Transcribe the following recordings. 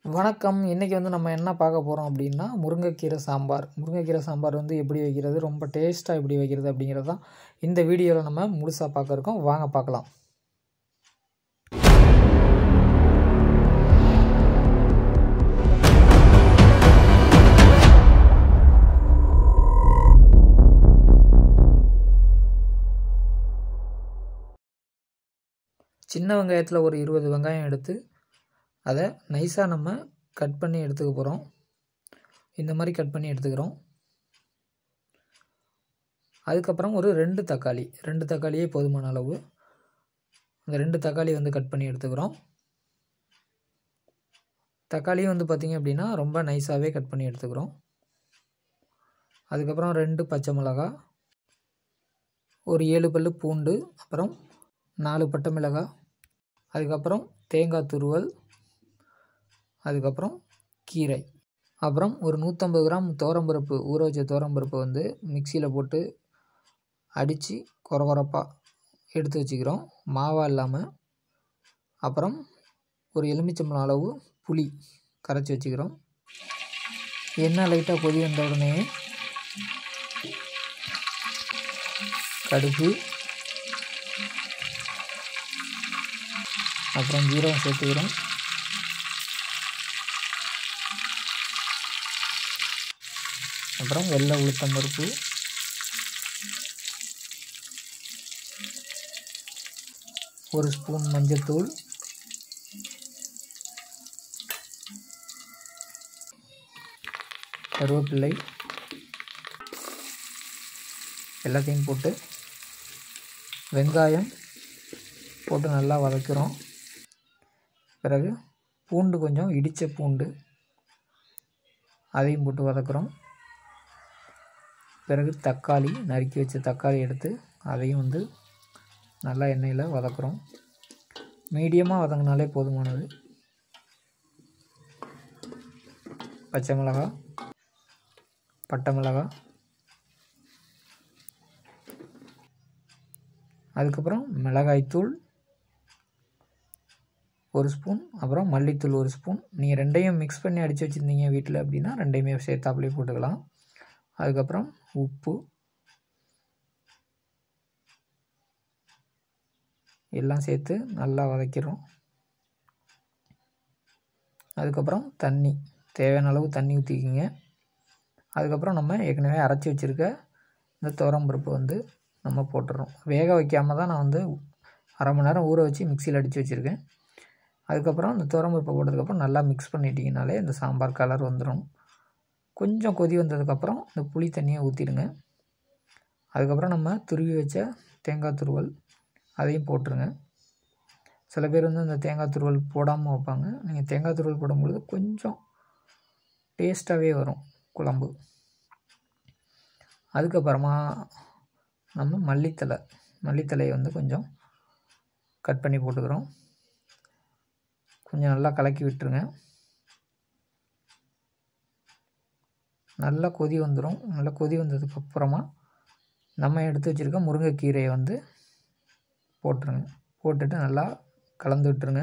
வணக்கம் இன்றைக்கி வந்து நம்ம என்ன பார்க்க போகிறோம் அப்படின்னா முருங்கைக்கீரை சாம்பார் முருங்கைக்கீரை சாம்பார் வந்து எப்படி வைக்கிறது ரொம்ப டேஸ்ட்டாக எப்படி வைக்கிறது அப்படிங்கிறது தான் இந்த வீடியோவில் நம்ம முழுசாக பார்க்க இருக்கோம் வாங்க பார்க்கலாம் சின்ன வெங்காயத்தில் ஒரு இருபது வெங்காயம் எடுத்து அதை நைஸாக நம்ம கட் பண்ணி எடுத்துக்க போகிறோம் இந்த மாதிரி கட் பண்ணி எடுத்துக்கிறோம் அதுக்கப்புறம் ஒரு ரெண்டு தக்காளி ரெண்டு தக்காளியே போதுமான அளவு அந்த ரெண்டு தக்காளி வந்து கட் பண்ணி எடுத்துக்கிறோம் தக்காளியும் வந்து பார்த்திங்க அப்படின்னா ரொம்ப நைஸாகவே கட் பண்ணி எடுத்துக்கிறோம் அதுக்கப்புறம் ரெண்டு பச்சை மிளகா ஒரு ஏழு பல் பூண்டு அப்புறம் நாலு பட்டை மிளகாய் அதுக்கப்புறம் தேங்காய் துருவல் அதுக்கப்புறம் கீரை அப்புறம் ஒரு நூற்றம்பது கிராம் தோரம்பருப்பு ஊற வச்ச தோரம்பருப்பை வந்து மிக்சியில் போட்டு அடித்து கொர கொரப்பாக எடுத்து வச்சுக்கிறோம் மாவாக இல்லாமல் அப்புறம் ஒரு எலுமிச்சம்பழம் அளவு புளி கரைச்சி வச்சுக்கிறோம் எண்ணெய் லைட்டாக கொதி வந்த உடனே கடுகு அப்புறம் ஜீரகம் சேர்த்துக்கிறோம் அப்புறம் வெள்ளை உளுத்தம் பருப்பு ஒரு ஸ்பூன் மஞ்சத்தூள் கருவேப்பிள்ளை எல்லாத்தையும் போட்டு வெங்காயம் போட்டு நல்லா வதக்கிறோம் பிறகு பூண்டு கொஞ்சம் இடித்த பூண்டு அதையும் போட்டு வதக்குறோம் பிறகு தக்காளி நறுக்கி வச்ச தக்காளி எடுத்து அதையும் வந்து நல்லா எண்ணெயில் வதக்குறோம் மீடியமாக வதங்கினாலே போதுமானது பச்சை மிளகா பட்டை மிளகா அதுக்கப்புறம் மிளகாய்த்தூள் ஒரு ஸ்பூன் அப்புறம் மல்லித்தூள் ஒரு ஸ்பூன் நீங்கள் ரெண்டையும் மிக்ஸ் பண்ணி அடித்து வச்சுருந்தீங்க வீட்டில் அப்படின்னா ரெண்டையுமே சேர்த்தாப்புலேயே போட்டுக்கலாம் அதுக்கப்புறம் உப்பு எல்லாம் சேர்த்து நல்லா வதக்கிறோம் அதுக்கப்புறம் தண்ணி தேவையான அளவு தண்ணி ஊற்றிக்கிங்க அதுக்கப்புறம் நம்ம ஏற்கனவே அரைச்சி வச்சுருக்க இந்த துவரம்பருப்பு வந்து நம்ம போட்டுடுறோம் வேக வைக்காமல் தான் நான் வந்து அரை மணி நேரம் ஊற வச்சு மிக்சியில் அடித்து வச்சுருக்கேன் அதுக்கப்புறம் இந்த துவரம்பருப்பை போட்டதுக்கப்புறம் நல்லா மிக்ஸ் பண்ணிட்டீங்கனாலே இந்த சாம்பார் கலர் வந்துடும் கொஞ்சம் கொதி வந்ததுக்கப்புறம் இந்த புளி தண்ணியை ஊற்றிடுங்க அதுக்கப்புறம் நம்ம துருவி வச்ச தேங்காய் துருவல் அதையும் போட்டுருங்க சில பேர் வந்து இந்த தேங்காய் துருவல் போடாமல் வைப்பாங்க நீங்கள் தேங்காய் துருவல் போடும்பொழுது கொஞ்சம் டேஸ்ட்டாகவே வரும் குழம்பு அதுக்கப்புறமா நம்ம மல்லித்தலை மல்லித்தலையை வந்து கொஞ்சம் கட் பண்ணி போட்டுக்கிறோம் கொஞ்சம் நல்லா கலக்கி விட்டுருங்க நல்லா கொதி வந்துடும் நல்லா கொதி வந்ததுக்கப்புறமா நம்ம எடுத்து வச்சுருக்க முருங்கைக்கீரையை வந்து போட்டுருங்க போட்டுட்டு நல்லா கலந்து விட்டுருங்க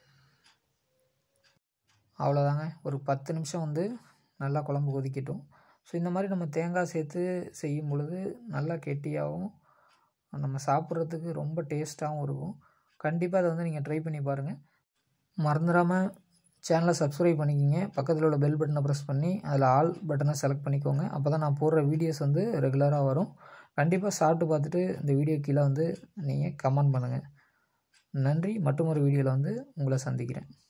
அவ்வளோதாங்க ஒரு பத்து நிமிஷம் வந்து நல்லா குழம்பு கொதிக்கட்டும் ஸோ இந்த மாதிரி நம்ம தேங்காய் சேர்த்து செய்யும் பொழுது நல்லா கெட்டியாகவும் நம்ம சாப்பிட்றதுக்கு ரொம்ப டேஸ்ட்டாகவும் இருக்கும் கண்டிப்பாக அதை வந்து நீங்கள் ட்ரை பண்ணி பாருங்கள் மறந்துடாமல் சேனலை சப்ஸ்கிரைப் பண்ணிக்கிங்க பக்கத்தில் உள்ள பெல் பட்டனை ப்ரெஸ் பண்ணி அதில் ஆல் பட்டனை செலக்ட் பண்ணிக்கோங்க அப்போ தான் நான் போடுற வீடியோஸ் வந்து ரெகுலராக வரும் கண்டிப்பாக சாப்பிட்டு பார்த்துட்டு இந்த வீடியோ கீழே வந்து நீங்கள் கமெண்ட் பண்ணுங்கள் நன்றி மற்றும் ஒரு வீடியோவில் வந்து உங்களை சந்திக்கிறேன்